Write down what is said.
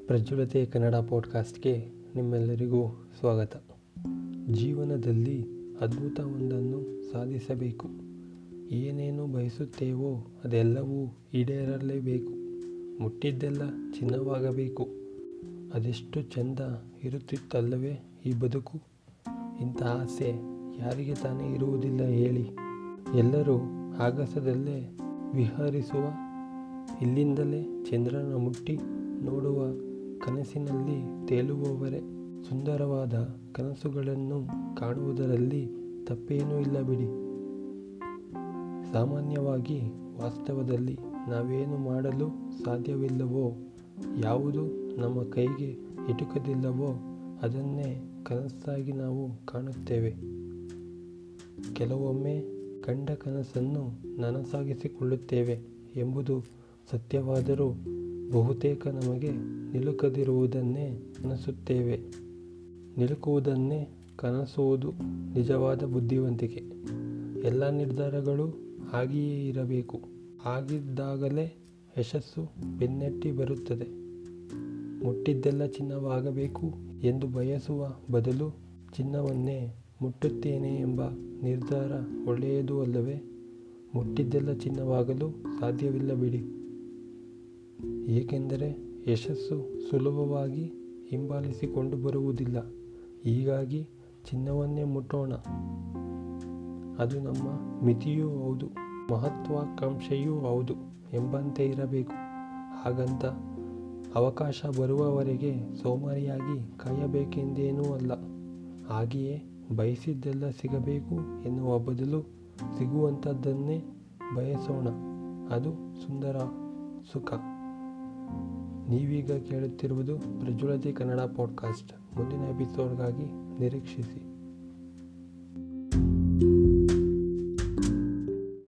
ಪ್ರಜ್ವಲತೆ ಕನ್ನಡ ಪಾಡ್ಕಾಸ್ಟ್ಗೆ ನಿಮ್ಮೆಲ್ಲರಿಗೂ ಸ್ವಾಗತ ಜೀವನದಲ್ಲಿ ಅದ್ಭುತವೊಂದನ್ನು ಸಾಧಿಸಬೇಕು ಏನೇನು ಬಯಸುತ್ತೇವೋ ಅದೆಲ್ಲವೂ ಈಡೇರಲೇಬೇಕು ಮುಟ್ಟಿದ್ದೆಲ್ಲ ಚಿನ್ನವಾಗಬೇಕು ಅದೆಷ್ಟು ಚೆಂದ ಇರುತ್ತಿತ್ತಲ್ಲವೇ ಈ ಬದುಕು ಇಂಥ ಆಸೆ ಯಾರಿಗೆ ತಾನೇ ಇರುವುದಿಲ್ಲ ಹೇಳಿ ಎಲ್ಲರೂ ಆಗಸದಲ್ಲೇ ವಿಹರಿಸುವ ಇಲ್ಲಿಂದಲೇ ಚಂದ್ರನ ಮುಟ್ಟಿ ನೋಡುವ ಕನಸಿನಲ್ಲಿ ತೇಲುವವರೇ ಸುಂದರವಾದ ಕನಸುಗಳನ್ನು ಕಾಣುವುದರಲ್ಲಿ ತಪ್ಪೇನೂ ಇಲ್ಲ ಬಿಡಿ ಸಾಮಾನ್ಯವಾಗಿ ವಾಸ್ತವದಲ್ಲಿ ನಾವೇನು ಮಾಡಲು ಸಾಧ್ಯವಿಲ್ಲವೋ ಯಾವುದು ನಮ್ಮ ಕೈಗೆ ಎಟುಕದಿಲ್ಲವೋ ಅದನ್ನೇ ಕನಸಾಗಿ ನಾವು ಕಾಣುತ್ತೇವೆ ಕೆಲವೊಮ್ಮೆ ಕಂಡ ಕನಸನ್ನು ನನಸಾಗಿಸಿಕೊಳ್ಳುತ್ತೇವೆ ಎಂಬುದು ಸತ್ಯವಾದರೂ ಬಹುತೇಕ ನಮಗೆ ನಿಲುಕದಿರುವುದನ್ನೇ ಕನಸುತ್ತೇವೆ ನಿಲುಕುವುದನ್ನೇ ಕನಸುವುದು ನಿಜವಾದ ಬುದ್ಧಿವಂತಿಕೆ ಎಲ್ಲ ನಿರ್ಧಾರಗಳು ಹಾಗೆಯೇ ಇರಬೇಕು ಹಾಗಿದ್ದಾಗಲೇ ಯಶಸ್ಸು ಬೆನ್ನಟ್ಟಿ ಬರುತ್ತದೆ ಮುಟ್ಟಿದ್ದೆಲ್ಲ ಚಿನ್ನವಾಗಬೇಕು ಎಂದು ಬಯಸುವ ಬದಲು ಚಿನ್ನವನ್ನೇ ಮುಟ್ಟುತ್ತೇನೆ ಎಂಬ ನಿರ್ಧಾರ ಒಳ್ಳೆಯದು ಅಲ್ಲವೇ ಮುಟ್ಟಿದ್ದೆಲ್ಲ ಚಿನ್ನವಾಗಲು ಸಾಧ್ಯವಿಲ್ಲ ಬಿಡಿ ಏಕೆಂದರೆ ಯಶಸ್ಸು ಸುಲಭವಾಗಿ ಹಿಂಬಾಲಿಸಿಕೊಂಡು ಬರುವುದಿಲ್ಲ ಹೀಗಾಗಿ ಚಿನ್ನವನ್ನೇ ಮುಟ್ಟೋಣ ಅದು ನಮ್ಮ ಮಿತಿಯೂ ಹೌದು ಮಹತ್ವಾಕಾಂಕ್ಷೆಯೂ ಹೌದು ಎಂಬಂತೆ ಇರಬೇಕು ಹಾಗಂತ ಅವಕಾಶ ಬರುವವರೆಗೆ ಸೋಮಾರಿಯಾಗಿ ಕಾಯಬೇಕೆಂದೇನೂ ಅಲ್ಲ ಹಾಗೆಯೇ ಬಯಸಿದ್ದೆಲ್ಲ ಸಿಗಬೇಕು ಎನ್ನುವ ಬದಲು ಸಿಗುವಂಥದ್ದನ್ನೇ ಬಯಸೋಣ ಅದು ಸುಂದರ ಸುಖ ನೀವೀಗ ಕೇಳುತ್ತಿರುವುದು ಪ್ರಜ್ವಲತೆ ಕನ್ನಡ ಪಾಡ್ಕಾಸ್ಟ್ ಮುಂದಿನ ಎಪಿಸೋಡ್ಗಾಗಿ ನಿರೀಕ್ಷಿಸಿ